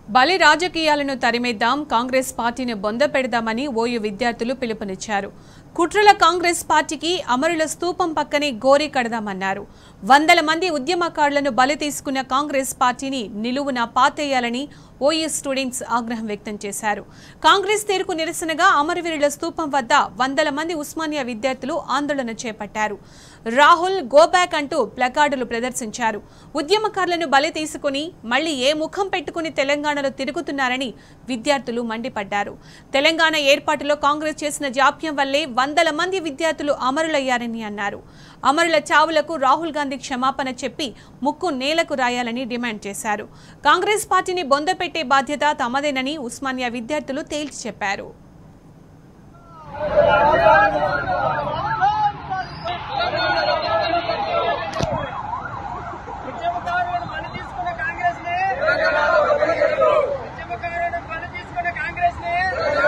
బలి రాజకీయాలను తరిమేద్దాం కాంగ్రెస్ పార్టీని బొంద పెడదామని ఓయూ విద్యార్థులు పిలుపునిచ్చారు కుట్రల కాంగ్రెస్ పార్టీకి అమరుల స్తూపం పక్కనే గోరి కడదామన్నారు వందల మంది ఉద్యమకారులను బలి తీసుకున్న కాంగ్రెస్ పార్టీని నిలువున పాతేయాలని ఓయూ స్టూడెంట్స్ ఆగ్రహం వ్యక్తం చేశారు కాంగ్రెస్ తీరుకు నిరసనగా అమరవీరుల స్తూపం వద్ద వందల మంది ఉస్మానియా విద్యార్థులు ఆందోళన చేపట్టారు రాహుల్ గోబ్యాక్ అంటూ ప్లకార్డులు ప్రదర్శించారు ఉద్యమకారులను బలి తీసుకుని మళ్లీ ఏ ముఖం పెట్టుకుని తెలంగాణలో తిరుగుతున్నారని విద్యార్థులు మండిపడ్డారు తెలంగాణ ఏర్పాటులో కాంగ్రెస్ చేసిన జాప్యం వల్లే వందల మంది విద్యార్థులు అమరులయ్యారని అన్నారు అమరుల చావులకు రాహుల్ గాంధీ క్షమాపణ చెప్పి ముక్కు నేలకు రాయాలని డిమాండ్ చేశారు కాంగ్రెస్ పార్టీని బొందపెట్టే బాధ్యత తమదేనని ఉస్మానియా విద్యార్థులు తేల్చి చెప్పారు ఉద్యమకారులను పని తీసుకున్న కాంగ్రెస్ ని ఉద్యమకారులను పని తీసుకున్న కాంగ్రెస్ ని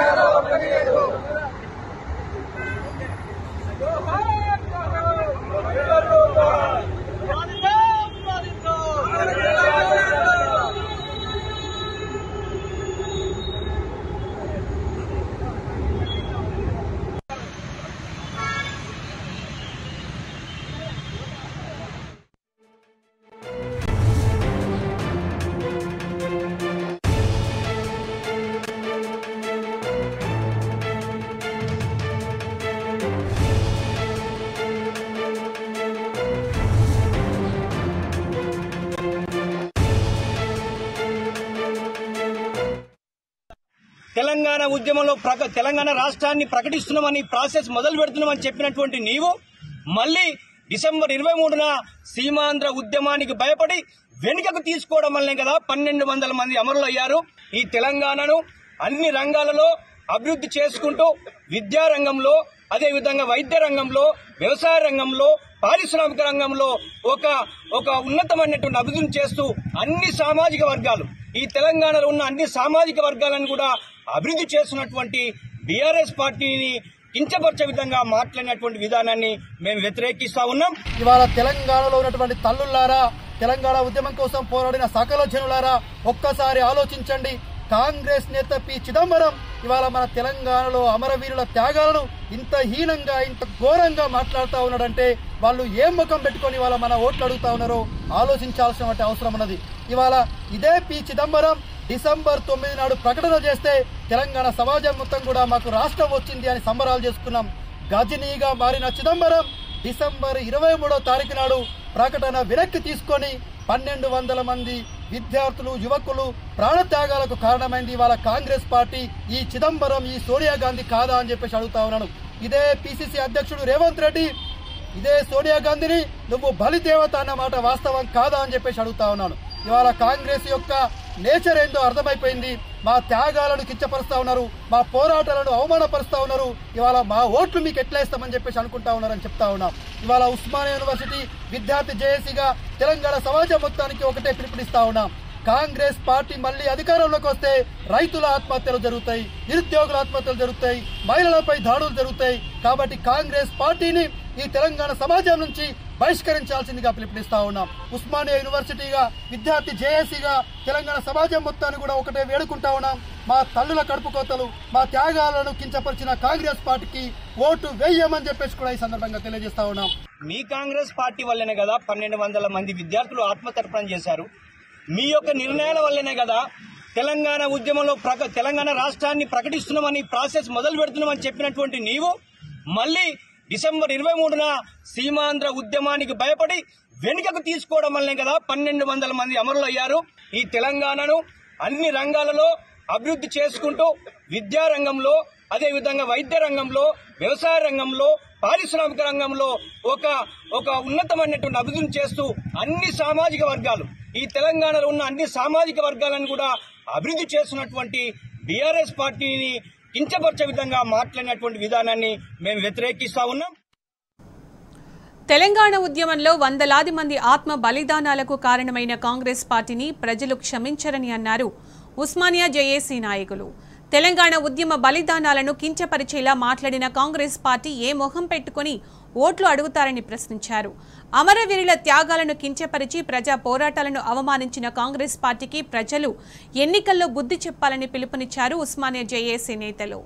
తెలంగాణ ఉద్యమంలో ప్రక- తెలంగాణ రాష్ట్రాన్ని ప్రకటిస్తున్నామని ప్రాసెస్ మొదలు పెడుతున్నామని చెప్పినటువంటి నీవు మళ్ళీ డిసెంబర్ ఇరవై మూడున సీమాంధ్ర ఉద్యమానికి భయపడి వెనుకకు తీసుకోవడం వల్లనే కదా పన్నెండు వందల మంది అమరులయ్యారు ఈ తెలంగాణను అన్ని రంగాలలో అభివృద్ధి చేసుకుంటూ విద్యా రంగంలో అదే విధంగా వైద్య రంగంలో వ్యవసాయ రంగంలో పారిశ్రామిక రంగంలో ఒక ఒక ఉన్నతమైనటువంటి అభివృద్ధిని చేస్తూ అన్ని సామాజిక వర్గాలు ఈ తెలంగాణలో ఉన్న అన్ని సామాజిక వర్గాలను కూడా అభివృద్ధి చేస్తున్నటువంటి బీఆర్ఎస్ పార్టీని కించపరిచే విధంగా మాట్లాడినటువంటి విధానాన్ని మేము వ్యతిరేకిస్తా ఉన్నాం ఇవాళ తెలంగాణలో ఉన్నటువంటి తల్లులారా తెలంగాణ ఉద్యమం కోసం పోరాడిన సకల జనులారా ఒక్కసారి ఆలోచించండి కాంగ్రెస్ నేత పి చిదంబరం ఇవాళ మన తెలంగాణలో అమరవీరుల త్యాగాలను ఇంత హీనంగా ఇంత ఘోరంగా మాట్లాడుతూ ఉన్నాడంటే వాళ్ళు ఏం ముఖం పెట్టుకొని ఇవాళ మన ఓట్లు అడుగుతా ఉన్నారో ఆలోచించాల్సిన అవసరం ఉన్నది ఇవాళ ఇదే పి చిదంబరం డిసెంబర్ తొమ్మిది నాడు ప్రకటన చేస్తే తెలంగాణ సమాజం మొత్తం కూడా మాకు రాష్ట్రం వచ్చింది అని సంబరాలు చేసుకున్నాం గజనీగా మారిన చిదంబరం డిసెంబర్ ఇరవై మూడో తారీఖు నాడు ప్రకటన వెనక్కి తీసుకొని పన్నెండు వందల మంది విద్యార్థులు యువకులు ప్రాణత్యాగాలకు కారణమైంది ఇవాళ కాంగ్రెస్ పార్టీ ఈ చిదంబరం ఈ సోనియా గాంధీ కాదా అని చెప్పేసి అడుగుతా ఉన్నాను ఇదే పిసిసి అధ్యక్షుడు రేవంత్ రెడ్డి ఇదే సోనియా గాంధీని నువ్వు బలిదేవత అన్న మాట వాస్తవం కాదా అని చెప్పేసి అడుగుతా ఉన్నాను ఇవాళ కాంగ్రెస్ యొక్క నేచర్ ఏందో అర్థమైపోయింది మా త్యాగాలను కిచ్చపరుస్తా ఉన్నారు మా పోరాటాలను అవమానపరుస్తా ఉన్నారు ఇవాళ మా ఓట్లు మీకు ఎట్లా ఇస్తామని చెప్పేసి అనుకుంటా ఉన్నారని చెప్తా ఉన్నాం ఇవాళ ఉస్మానియా యూనివర్సిటీ విద్యార్థి జేఏసీగా తెలంగాణ సమాజం మొత్తానికి ఒకటే పిలుపునిస్తా ఉన్నాం కాంగ్రెస్ పార్టీ మళ్ళీ అధికారంలోకి వస్తే రైతుల ఆత్మహత్యలు జరుగుతాయి నిరుద్యోగుల ఆత్మహత్యలు జరుగుతాయి మహిళలపై దాడులు జరుగుతాయి కాబట్టి కాంగ్రెస్ పార్టీని ఈ తెలంగాణ సమాజం నుంచి బహిష్కరించాల్సిందిగా పిలుపునిస్తా ఉన్నాం ఉస్మానియా యూనివర్సిటీగా విద్యార్థి జేఏసీగా తెలంగాణ సమాజం మొత్తాన్ని కూడా ఒకటే వేడుకుంటా ఉన్నాం మా తల్లుల కడుపు కోతలు మా త్యాగాలను కించపరిచిన కాంగ్రెస్ పార్టీకి ఓటు వేయమని చెప్పేసి కూడా ఈ సందర్భంగా తెలియజేస్తా ఉన్నాం మీ కాంగ్రెస్ పార్టీ వల్లనే కదా పన్నెండు వందల మంది విద్యార్థులు ఆత్మతర్పణ చేశారు మీ యొక్క నిర్ణయాల వల్లనే కదా తెలంగాణ ఉద్యమంలో ప్రక- తెలంగాణ రాష్ట్రాన్ని ప్రకటిస్తున్నామని ప్రాసెస్ మొదలు పెడుతున్నామని చెప్పినటువంటి నీవు మళ్ళీ డిసెంబర్ ఇరవై మూడున సీమాంధ్ర ఉద్యమానికి భయపడి వెనుకకు తీసుకోవడం వల్లనే కదా పన్నెండు వందల మంది అమరులయ్యారు ఈ తెలంగాణను అన్ని రంగాలలో అభివృద్ధి చేసుకుంటూ విద్యా రంగంలో అదే విధంగా వైద్య రంగంలో వ్యవసాయ రంగంలో పారిశ్రామిక రంగంలో ఒక ఒక ఉన్నతమైనటువంటి అభివృద్ధిని చేస్తూ అన్ని సామాజిక వర్గాలు ఈ తెలంగాణలో ఉన్న అన్ని సామాజిక వర్గాలను కూడా అభివృద్ధి చేస్తున్నటువంటి బీఆర్ఎస్ పార్టీని కించపరిచే విధంగా మాట్లాడినటువంటి విధానాన్ని మేము వ్యతిరేకిస్తా ఉన్నాం తెలంగాణ ఉద్యమంలో వందలాది మంది ఆత్మ బలిదానాలకు కారణమైన కాంగ్రెస్ పార్టీని ప్రజలు క్షమించరని అన్నారు ఉస్మానియా జేఏసీ నాయకులు తెలంగాణ ఉద్యమ బలిదానాలను కించపరిచేలా మాట్లాడిన కాంగ్రెస్ పార్టీ ఏ మొహం పెట్టుకుని ఓట్లు అడుగుతారని ప్రశ్నించారు అమరవీరుల త్యాగాలను కించపరిచి ప్రజా పోరాటాలను అవమానించిన కాంగ్రెస్ పార్టీకి ప్రజలు ఎన్నికల్లో బుద్ధి చెప్పాలని పిలుపునిచ్చారు ఉస్మానియా జేఏసీ నేతలు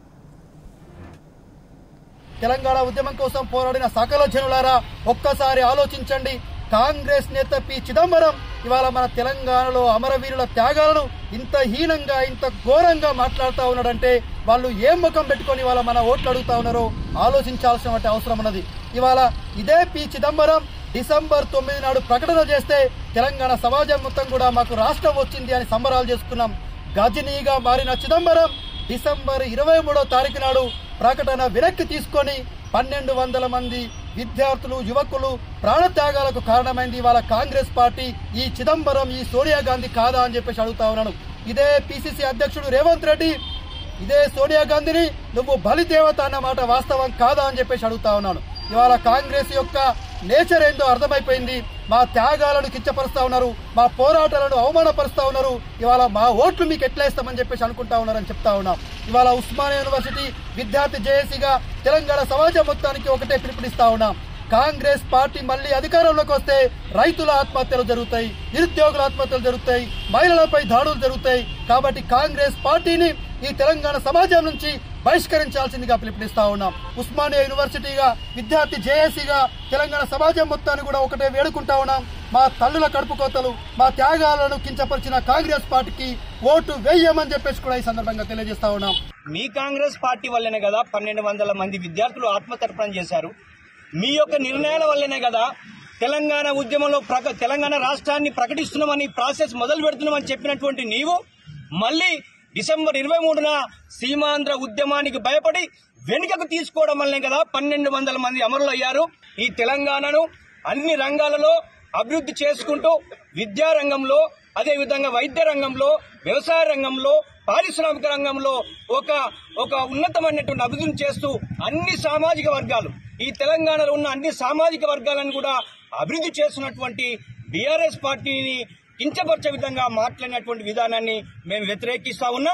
తెలంగాణ ఉద్యమం కోసం పోరాడిన సకల జనులారా ఒక్కసారి ఆలోచించండి కాంగ్రెస్ నేత పి చిదంబరం ఇవాళ మన తెలంగాణలో అమరవీరుల త్యాగాలను ఇంత హీనంగా ఇంత ఘోరంగా మాట్లాడుతూ ఉన్నాడంటే వాళ్ళు ఏం ముఖం పెట్టుకొని ఇవాళ మన ఓట్లు అడుగుతా ఉన్నారో ఆలోచించాల్సిన అవసరం ఉన్నది ఇవాళ ఇదే పి చిదంబరం డిసెంబర్ తొమ్మిది నాడు ప్రకటన చేస్తే తెలంగాణ సమాజం మొత్తం కూడా మాకు రాష్ట్రం వచ్చింది అని సంబరాలు చేసుకున్నాం గజనీగా మారిన చిదంబరం డిసెంబర్ ఇరవై మూడో తారీఖు నాడు ప్రకటన వెనక్కి తీసుకొని పన్నెండు వందల మంది విద్యార్థులు యువకులు ప్రాణత్యాగాలకు కారణమైంది ఇవాళ కాంగ్రెస్ పార్టీ ఈ చిదంబరం ఈ సోనియా గాంధీ కాదా అని చెప్పేసి అడుగుతా ఉన్నాను ఇదే పిసిసి అధ్యక్షుడు రేవంత్ రెడ్డి ఇదే సోనియా గాంధీని నువ్వు బలిదేవత అన్న మాట వాస్తవం కాదా అని చెప్పేసి అడుగుతా ఉన్నాను ఇవాళ కాంగ్రెస్ యొక్క నేచర్ ఏందో అర్థమైపోయింది మా త్యాగాలను కిచ్చపరుస్తా ఉన్నారు మా పోరాటాలను అవమానపరుస్తా ఉన్నారు ఇవాళ మా ఓట్లు మీకు ఎట్లా ఇస్తామని చెప్పేసి అనుకుంటా ఉన్నారని చెప్తా ఉన్నాం ఇవాళ ఉస్మానియా యూనివర్సిటీ విద్యార్థి జేఏసీగా తెలంగాణ సమాజం మొత్తానికి ఒకటే పిలుపునిస్తా ఉన్నాం కాంగ్రెస్ పార్టీ మళ్ళీ అధికారంలోకి వస్తే రైతుల ఆత్మహత్యలు జరుగుతాయి నిరుద్యోగుల ఆత్మహత్యలు జరుగుతాయి మహిళలపై దాడులు జరుగుతాయి కాబట్టి కాంగ్రెస్ పార్టీని ఈ తెలంగాణ సమాజం నుంచి బహిష్కరించాల్సిందిగా పిలుపునిస్తా ఉన్నాం ఉస్మానియా యూనివర్సిటీగా విద్యార్థి జేఏసీగా తెలంగాణ సమాజం మొత్తాన్ని కూడా ఒకటే వేడుకుంటా ఉన్నాం మా తల్లుల కడుపు కోతలు మా త్యాగాలను కించపరిచిన కాంగ్రెస్ పార్టీకి ఓటు వేయమని చెప్పేసి కూడా ఈ సందర్భంగా తెలియజేస్తా ఉన్నాం మీ కాంగ్రెస్ పార్టీ వల్లనే కదా పన్నెండు వందల మంది విద్యార్థులు ఆత్మతర్పణం చేశారు మీ యొక్క నిర్ణయాల వల్లనే కదా తెలంగాణ ఉద్యమంలో ప్రక తెలంగాణ రాష్ట్రాన్ని ప్రకటిస్తున్నామని ప్రాసెస్ మొదలు పెడుతున్నామని చెప్పినటువంటి నీవు మళ్ళీ డిసెంబర్ ఇరవై మూడున సీమాంధ్ర ఉద్యమానికి భయపడి వెనుకకు తీసుకోవడం వల్లనే కదా పన్నెండు వందల మంది అమరులు అయ్యారు ఈ తెలంగాణను అన్ని రంగాలలో అభివృద్ధి చేసుకుంటూ విద్యా రంగంలో అదేవిధంగా వైద్య రంగంలో వ్యవసాయ రంగంలో పారిశ్రామిక రంగంలో ఒక ఒక ఉన్నతమైనటువంటి అభివృద్ధి చేస్తూ అన్ని సామాజిక వర్గాలు ఈ తెలంగాణలో ఉన్న అన్ని సామాజిక వర్గాలను కూడా అభివృద్ధి చేస్తున్నటువంటి బీఆర్ఎస్ పార్టీని కించపరిచే విధంగా మాట్లాడినటువంటి విధానాన్ని మేము వ్యతిరేకిస్తా ఉన్నాం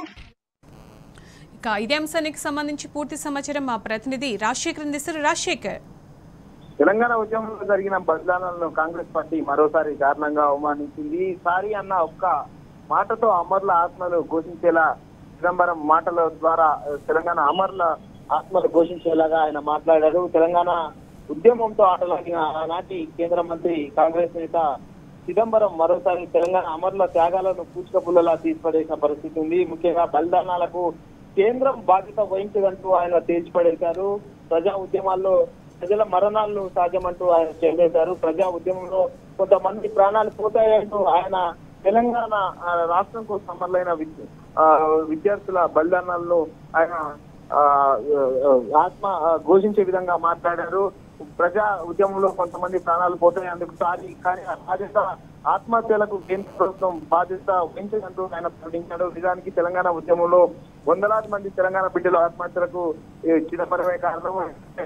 ఇక ఇదే అంశానికి సంబంధించి పూర్తి సమాచారం మా ప్రతినిధి రాజశేఖర్ అందిస్తారు రాజశేఖర్ తెలంగాణ ఉద్యమంలో జరిగిన బదలాలను కాంగ్రెస్ పార్టీ మరోసారి దారుణంగా అవమానించింది సారీ అన్న ఒక్క మాటతో అమరుల ఆత్మలు ఘోషించేలా చిదంబరం మాటల ద్వారా ఆ, తెలంగాణ అమరుల ఆత్మలు ఘోషించేలాగా ఆయన మాట్లాడారు తెలంగాణ ఉద్యమంతో ఆటలాడిన ఆనాటి కేంద్ర మంత్రి కాంగ్రెస్ నేత చిదంబరం మరోసారి తెలంగాణ అమరుల త్యాగాలను పూచికపుల్లలా తీసిపడేసిన పరిస్థితి ఉంది ముఖ్యంగా బలిదానాలకు కేంద్రం బాధ్యత వహించదంటూ ఆయన తేల్చిపడేశారు ప్రజా ఉద్యమాల్లో ప్రజల మరణాలను సాధ్యమంటూ ఆయన చెప్పేశారు ప్రజా ఉద్యమంలో కొంతమంది ప్రాణాలు పోతాయంటూ ఆయన తెలంగాణ ఆ, రాష్ట్రం కోసం అమరులైన విద్య- ఆ, విద్యార్థుల బలిదానాలను ఆయన ఆ, ఆ, ఆత్మ ఆ, ఘోషించే విధంగా మాట్లాడారు ప్రజా ఉద్యమంలో కొంతమంది ప్రాణాలు పోతాయి అందుకు సారి కానీ ఆ బాధ్యత ఆత్మహత్యలకు కేంద్ర ప్రభుత్వం బాధ్యత వహించదంటూ ఆయన ప్రకటించాడు నిజానికి తెలంగాణ ఉద్యమంలో వందలాది మంది తెలంగాణ బిడ్డలు ఆత్మహత్యలకు ఈ చిదంబరమే కారణం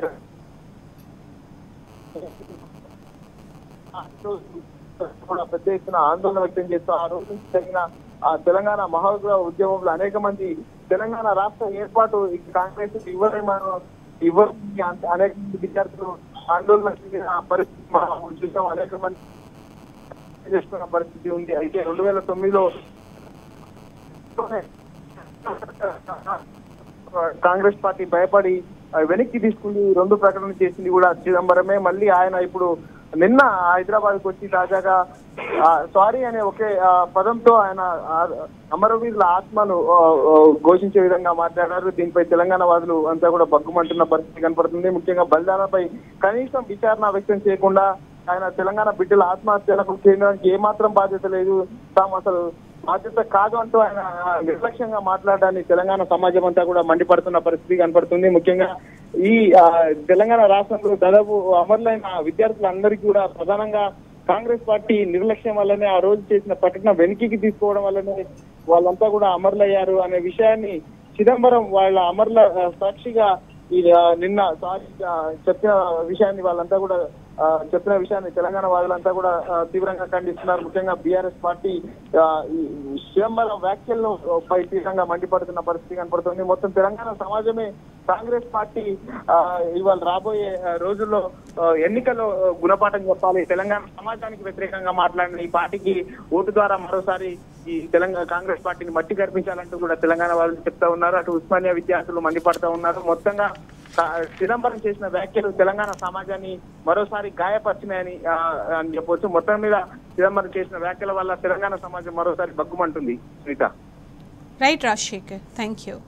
కూడా పెద్ద ఎత్తున ఆందోళన వ్యక్తం చేస్తూ ఆ రోజు నుంచి జరిగిన ఆ తెలంగాణ మహాగ్రహ ఉద్యమంలో అనేక మంది తెలంగాణ రాష్ట్ర ఏర్పాటు ఈ కాంగ్రెస్ ఇవ్వలేమని ఇవ్వరు అనేక మంది విద్యార్థులు ఆందోళన చేసిన పరిస్థితి మనం చూసాం అనేక మంది చేసుకున్న పరిస్థితి ఉంది అయితే రెండు వేల తొమ్మిదిలో కాంగ్రెస్ పార్టీ భయపడి ఆ, వెనక్కి తీసుకుంది రెండు ప్రకటన చేసింది కూడా చిదంబరమే మళ్ళీ ఆయన ఇప్పుడు నిన్న హైదరాబాద్ కు వచ్చి తాజాగా సారీ అనే ఒకే ఆ, పదంతో ఆయన ఆ, అమరవీరుల ఆత్మను ఆ, ఆ, ఘోషించే విధంగా మాట్లాడారు దీనిపై తెలంగాణ వాదులు అంతా కూడా బగ్గుమంటున్న పరిస్థితి కనపడుతుంది ముఖ్యంగా బలిదానంపై కనీసం విచారణ వ్యక్తం చేయకుండా ఆయన తెలంగాణ బిడ్డల ఆత్మహత్యలకు కేంద్రానికి ఏమాత్రం బాధ్యత లేదు తాము అసలు బాధ్యత కాదు అంటూ ఆయన నిర్లక్ష్యంగా మాట్లాడడాన్ని తెలంగాణ సమాజం అంతా కూడా మండిపడుతున్న పరిస్థితి కనపడుతుంది ముఖ్యంగా ఈ ఆ, తెలంగాణ రాష్ట్రంలో దాదాపు అమరులైన విద్యార్థులందరికీ కూడా ప్రధానంగా కాంగ్రెస్ పార్టీ నిర్లక్ష్యం వల్లనే ఆ రోజు చేసిన ప్రకటన వెనక్కి తీసుకోవడం వల్లనే వాళ్ళంతా కూడా అమరులయ్యారు అనే విషయాన్ని చిదంబరం వాళ్ళ అమరుల ఆ, సాక్షిగా ఈ ఆ, నిన్న సారీ ఆ, చెప్పిన విషయాన్ని వాళ్ళంతా కూడా ఆ, చెప్పిన విషయాన్ని తెలంగాణ వాదులంతా కూడా ఆ, తీవ్రంగా ఖండిస్తున్నారు ముఖ్యంగా బీఆర్ఎస్ పార్టీ ఆ, ఈ చిదంబరం వ్యాఖ్యలను పై తీవ్రంగా మండిపడుతున్న పరిస్థితి కనపడుతుంది మొత్తం తెలంగాణ సమాజమే కాంగ్రెస్ పార్టీ ఆ, ఇవాళ రాబోయే ఆ, రోజుల్లో ఆ, ఎన్నికల్లో ఆ, గుణపాఠం చెప్పాలి తెలంగాణ సమాజానికి వ్యతిరేకంగా మాట్లాడిన ఈ పార్టీకి ఓటు ద్వారా మరోసారి ఈ తెలంగాణ కాంగ్రెస్ పార్టీని మట్టి కనిపించాలంటూ కూడా తెలంగాణ వాళ్ళు చెప్తా ఉన్నారు అటు ఉస్మానియా విద్యార్థులు మండిపడుతూ ఉన్నారు మొత్తంగా కా- చిదంబరం చేసిన వ్యాఖ్యలు తెలంగాణ సమాజాన్ని మరోసారి గాయపరిచినాయని ఆ, అని చెప్పొచ్చు మొత్తం మీద చిదంబరం చేసిన వ్యాఖ్యల వల్ల తెలంగాణ సమాజం మరోసారి బగ్గుమంటుంది Sunitha right Rajasekhar thank you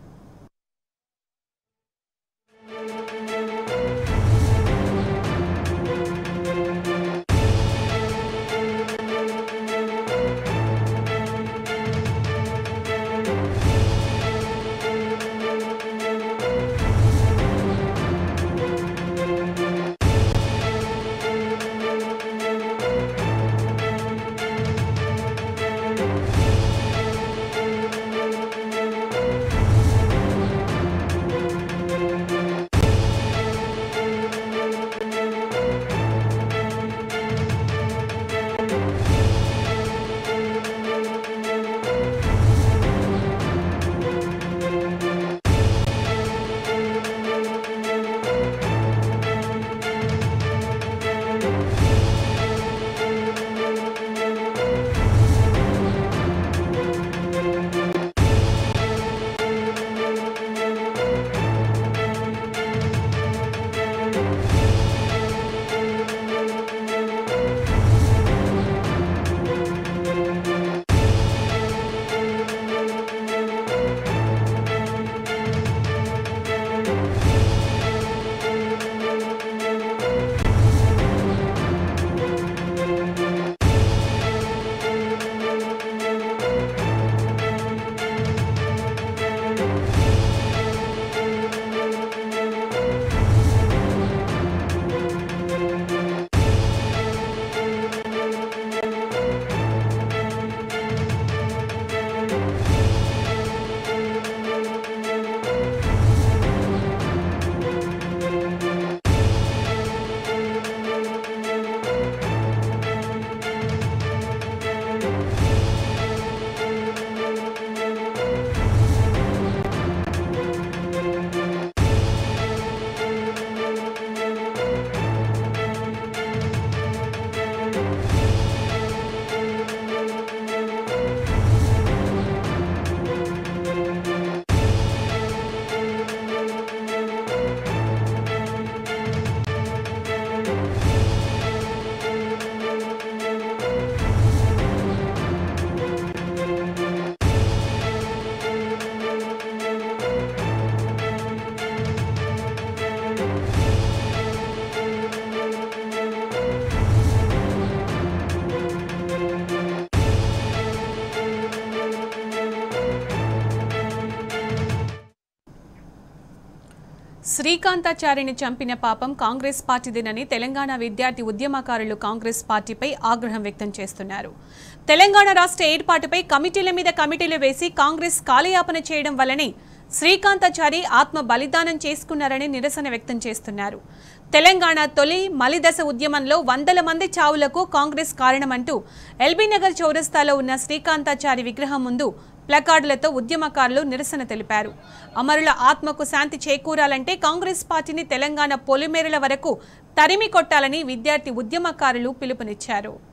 శ్రీకాంతాచారిని చంపిన పాపం కాంగ్రెస్ పార్టీదేనని తెలంగాణ విద్యార్థి ఉద్యమకారులు కాంగ్రెస్ పార్టీపై ఆగ్రహం వ్యక్తం చేస్తున్నారు తెలంగాణ రాష్ట్ర ఏర్పాటుపై కమిటీల మీద కమిటీలు వేసి కాంగ్రెస్ కాలయాపన చేయడం వల్లనే శ్రీకాంతాచారి ఆత్మ బలిదానం చేసుకున్నారని నిరసన వ్యక్తం చేస్తున్నారు తెలంగాణ తొలి మలిదశ ఉద్యమంలో వందల మంది చావులకు కాంగ్రెస్ కారణమంటూ ఎల్బీనగర్ చౌరస్తాలో ఉన్న శ్రీకాంతాచారి విగ్రహం ముందు ప్లకార్డులతో ఉద్యమకారులు నిరసన తెలిపారు అమరుల ఆత్మకు శాంతి చేకూరాలంటే కాంగ్రెస్ పార్టీని తెలంగాణ పొలిమేరల వరకు తరిమి కొట్టాలని విద్యార్థి ఉద్యమకారులు పిలుపునిచ్చారు